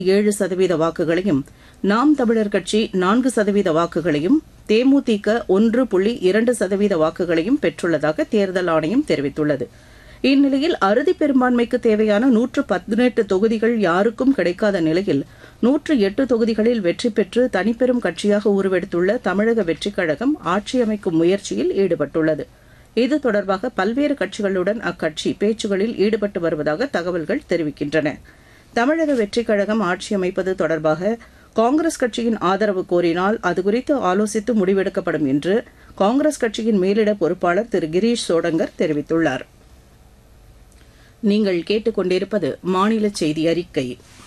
ஏழு சதவீத வாக்குகளையும் நாம் தமிழர் கட்சி நான்கு சதவீத வாக்குகளையும் தேமுதிக ஒன்று புள்ளி இரண்டு சதவீத வாக்குகளையும் பெற்றுள்ளதாக தேர்தல் ஆணையம் தெரிவித்துள்ளது இந்நிலையில் அறுதி பெரும்பான்மைக்கு தேவையான நூற்று பதினெட்டு தொகுதிகள் யாருக்கும் கிடைக்காத நிலையில் நூற்று எட்டு தொகுதிகளில் வெற்றி பெற்று தனிப்பெரும் கட்சியாக உருவெடுத்துள்ள தமிழக வெற்றிக் கழகம் ஆட்சி அமைக்கும் முயற்சியில் ஈடுபட்டுள்ளது இது தொடர்பாக பல்வேறு கட்சிகளுடன் அக்கட்சி பேச்சுகளில் ஈடுபட்டு வருவதாக தகவல்கள் தெரிவிக்கின்றன தமிழக வெற்றிக் கழகம் ஆட்சி அமைப்பது தொடர்பாக காங்கிரஸ் கட்சியின் ஆதரவு கோரினால் அதுகுறித்து ஆலோசித்து முடிவெடுக்கப்படும் என்று காங்கிரஸ் கட்சியின் மேலிட பொறுப்பாளர் திரு கிரீஷ் சோடங்கர் தெரிவித்துள்ளார் நீங்கள் கேட்டுக்கொண்டிருப்பது மாநில செய்தி அறிக்கை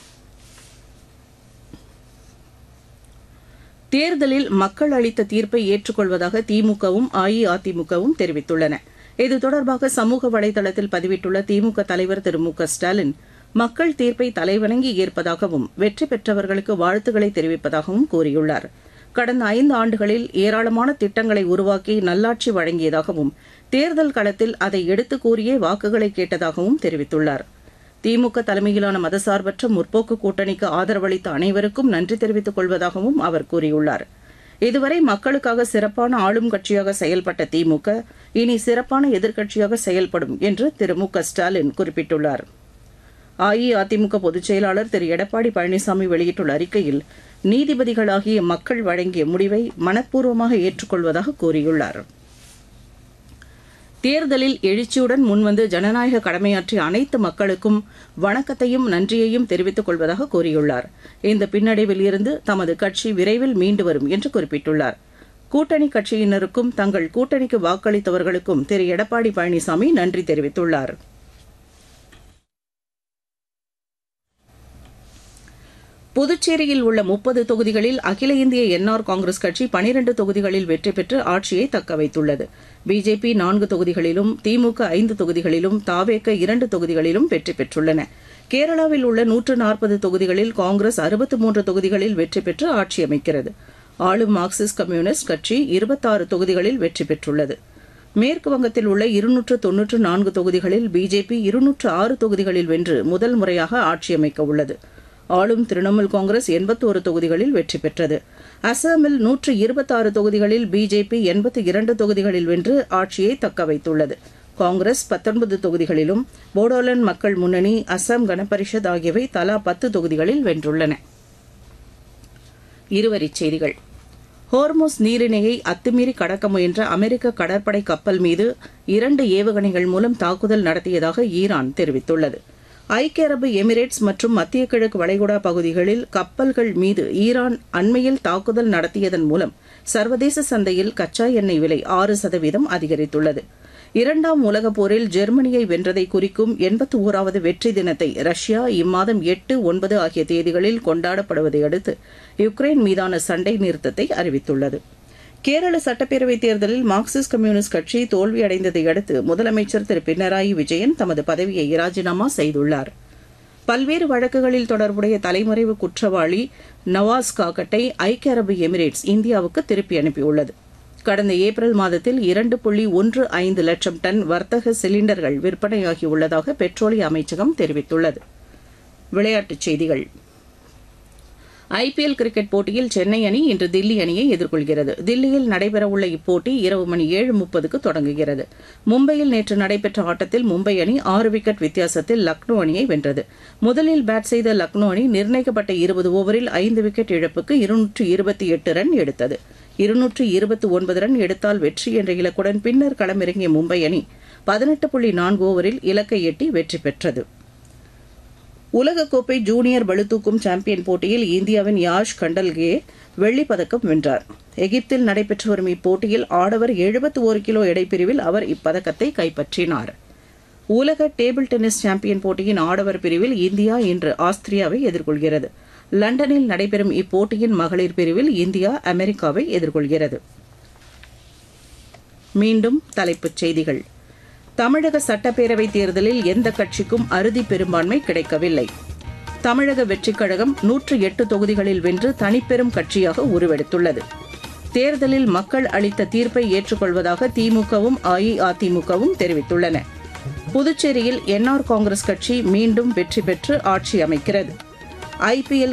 தேர்தலில் மக்கள் அளித்த தீர்ப்பை ஏற்றுக்கொள்வதாக திமுகவும் அஇஅதிமுகவும் தெரிவித்துள்ளன இது தொடர்பாக சமூக வலைதளத்தில் பதிவிட்டுள்ள திமுக தலைவர் திரு மு க ஸ்டாலின் மக்கள் தீர்ப்பை தலைவணங்கி ஏற்பதாகவும் வெற்றி பெற்றவர்களுக்கு வாழ்த்துக்களை தெரிவிப்பதாகவும் கூறியுள்ளார் கடந்த ஐந்து ஆண்டுகளில் ஏராளமான திட்டங்களை உருவாக்கி நல்லாட்சி வழங்கியதாகவும் தேர்தல் களத்தில் அதை எடுத்து கூறியே வாக்குகளை கேட்டதாகவும் தெரிவித்துள்ளார் திமுக தலைமையிலான மதசார்பற்ற முற்போக்கு கூட்டணிக்கு ஆதரவளித்த அனைவருக்கும் நன்றி தெரிவித்துக் கொள்வதாகவும் அவர் கூறியுள்ளார் இதுவரை மக்களுக்காக சிறப்பான ஆளும் கட்சியாக செயல்பட்ட திமுக இனி சிறப்பான எதிர்க்கட்சியாக செயல்படும் என்று திரு மு க ஸ்டாலின் குறிப்பிட்டுள்ளார் அஇஅதிமுக பொதுச் செயலாளர் திரு எடப்பாடி பழனிசாமி வெளியிட்டுள்ள அறிக்கையில் நீதிபதிகளாகிய மக்கள் வழங்கிய முடிவை மனப்பூர்வமாக ஏற்றுக்கொள்வதாக கூறியுள்ளார் தேர்தலில் எழுச்சியுடன் முன்வந்து ஜனநாயக கடமையாற்றிய அனைத்து மக்களுக்கும் வணக்கத்தையும் நன்றியையும் தெரிவித்துக் கொள்வதாக கூறியுள்ளார் இந்த பின்னடைவில் இருந்து தமது கட்சி விரைவில் மீண்டு வரும் என்று குறிப்பிட்டுள்ளார் கூட்டணி கட்சியினருக்கும் தங்கள் கூட்டணிக்கு வாக்களித்தவர்களுக்கும் திரு எடப்பாடி பழனிசாமி நன்றி தெரிவித்துள்ளாா் புதுச்சேரியில் உள்ள முப்பது தொகுதிகளில் அகில இந்திய என்ஆர் காங்கிரஸ் கட்சி பனிரண்டு தொகுதிகளில் வெற்றி பெற்று ஆட்சியை தக்கவைத்துள்ளது பிஜேபி நான்கு தொகுதிகளிலும் திமுக ஐந்து தொகுதிகளிலும் தாவேக இரண்டு தொகுதிகளிலும் வெற்றி பெற்றுள்ளன கேரளாவில் உள்ள நூற்று நாற்பது தொகுதிகளில் காங்கிரஸ் அறுபத்து மூன்று தொகுதிகளில் வெற்றி பெற்று ஆட்சி அமைக்கிறது ஆளும் மார்க்சிஸ்ட் கம்யூனிஸ்ட் கட்சி இருபத்தாறு தொகுதிகளில் வெற்றி பெற்றுள்ளது மேற்கு வங்கத்தில் உள்ள இருநூற்று தொன்னூற்று நான்கு தொகுதிகளில் பிஜேபி இருநூற்று ஆறு தொகுதிகளில் வென்று முதல் முறையாக ஆட்சி அமைக்க உள்ளது ஆளும் திரிணாமுல் காங்கிரஸ் எண்பத்தோரு தொகுதிகளில் வெற்றி பெற்றது அசாமில் நூற்று இருபத்தாறு தொகுதிகளில் பிஜேபி எண்பத்தி இரண்டு தொகுதிகளில் வென்று ஆட்சியை தக்கவைத்துள்ளது காங்கிரஸ் பத்தொன்பது தொகுதிகளிலும் போடோலாந்து மக்கள் முன்னணி அசாம் கனபரிஷத் ஆகியவை தலா பத்து தொகுதிகளில் வென்றுள்ளன இருவரிச் செய்திகள் ஹோர்மோஸ் நீரிணையை அத்துமீறி கடக்க முயன்ற அமெரிக்க கடற்படை கப்பல் மீது இரண்டு ஏவுகணைகள் மூலம் தாக்குதல் நடத்தியதாக ஈரான் தெரிவித்துள்ளது ஐக்கிய அரபு எமிரேட்ஸ் மற்றும் மத்திய கிழக்கு வளைகுடா பகுதிகளில் கப்பல்கள் மீது ஈரான் அண்மையில் தாக்குதல் நடத்தியதன் மூலம் சர்வதேச சந்தையில் கச்சா எண்ணெய் விலை ஆறு சதவீதம் அதிகரித்துள்ளது இரண்டாம் உலகப் போரில் ஜெர்மனியை வென்றதை குறிக்கும் எண்பத்தி ஓராவது வெற்றி தினத்தை ரஷ்யா இம்மாதம் எட்டு ஒன்பது ஆகிய தேதிகளில் கொண்டாடப்படுவதை அடுத்து யுக்ரைன் மீதான சண்டை நிறுத்தத்தை அறிவித்துள்ளது கேரள சட்டப்பேரவைத் தேர்தலில் மார்க்சிஸ்ட் கம்யூனிஸ்ட் கட்சி தோல்வியடைந்ததை அடுத்து முதலமைச்சர் திரு பினராயி விஜயன் தமது பதவியை ராஜினாமா செய்துள்ளார் பல்வேறு வழக்குகளில் தொடர்புடைய தலைமறைவு குற்றவாளி நவாஸ் காக்கட்டை ஐக்கிய அரபு எமிரேட்ஸ் இந்தியாவுக்கு திருப்பி அனுப்பியுள்ளது கடந்த ஏப்ரல் மாதத்தில் இரண்டு புள்ளி ஒன்று ஐந்து லட்சம் டன் வர்த்தக சிலிண்டர்கள் விற்பனையாகியுள்ளதாக பெட்ரோலிய அமைச்சகம் தெரிவித்துள்ளது விளையாட்டுச் செய்திகள் ஐபிஎல் கிரிக்கெட் போட்டியில் சென்னை அணி இன்று தில்லி அணியை எதிர்கொள்கிறது தில்லியில் நடைபெறவுள்ள இப்போட்டி இரவு மணி ஏழு முப்பதுக்கு தொடங்குகிறது மும்பையில் நேற்று நடைபெற்ற ஆட்டத்தில் மும்பை அணி ஆறு விக்கெட் வித்தியாசத்தில் லக்னோ அணியை வென்றது முதலில் பேட் செய்த லக்னோ அணி நிர்ணயிக்கப்பட்ட இருபது ஓவரில் ஐந்து விக்கெட் இழப்புக்கு இருநூற்று இருபத்தி எட்டு ரன் எடுத்தது இருநூற்று இருபத்தி ஒன்பது ரன் எடுத்தால் வெற்றி என்ற இலக்குடன் பின்னர் களமிறங்கிய மும்பை அணி பதினெட்டு புள்ளி நான்கு ஓவரில் இலக்கை எட்டி வெற்றி பெற்றது உலகக்கோப்பை ஜூனியர் பளுதூக்கும் சாம்பியன் போட்டியில் இந்தியாவின் யாஷ் கண்டல்கே வெள்ளிப் பதக்கம் வென்றார் எகிப்தில் நடைபெற்று வரும் இப்போட்டியில் ஆடவர் எழுபத்தி ஒரு கிலோ எடைப்பிரிவில் அவர் இப்பதக்கத்தை கைப்பற்றினார் உலக டேபிள் டென்னிஸ் சாம்பியன் போட்டியின் ஆடவர் பிரிவில் இந்தியா இன்று ஆஸ்திரியாவை எதிர்கொள்கிறது லண்டனில் நடைபெறும் இப்போட்டியின் மகளிர் பிரிவில் இந்தியா அமெரிக்காவை எதிர்கொள்கிறது மீண்டும் தலைப்புச் செய்திகள் தமிழக சட்டப்பேரவைத் தேர்தலில் எந்த கட்சிக்கும் அறுதி பெரும்பான்மை கிடைக்கவில்லை தமிழக வெற்றிக் கழகம் நூற்று எட்டு தொகுதிகளில் வென்று தனிப்பெரும் கட்சியாக உருவெடுத்துள்ளது தேர்தலில் மக்கள் அளித்த தீர்ப்பை ஏற்றுக்கொள்வதாக திமுகவும் அஇஅதிமுகவும் தெரிவித்துள்ளன புதுச்சேரியில் என்ஆர் காங்கிரஸ் கட்சி மீண்டும் வெற்றி பெற்று ஆட்சி அமைக்கிறது ஐபிஎல்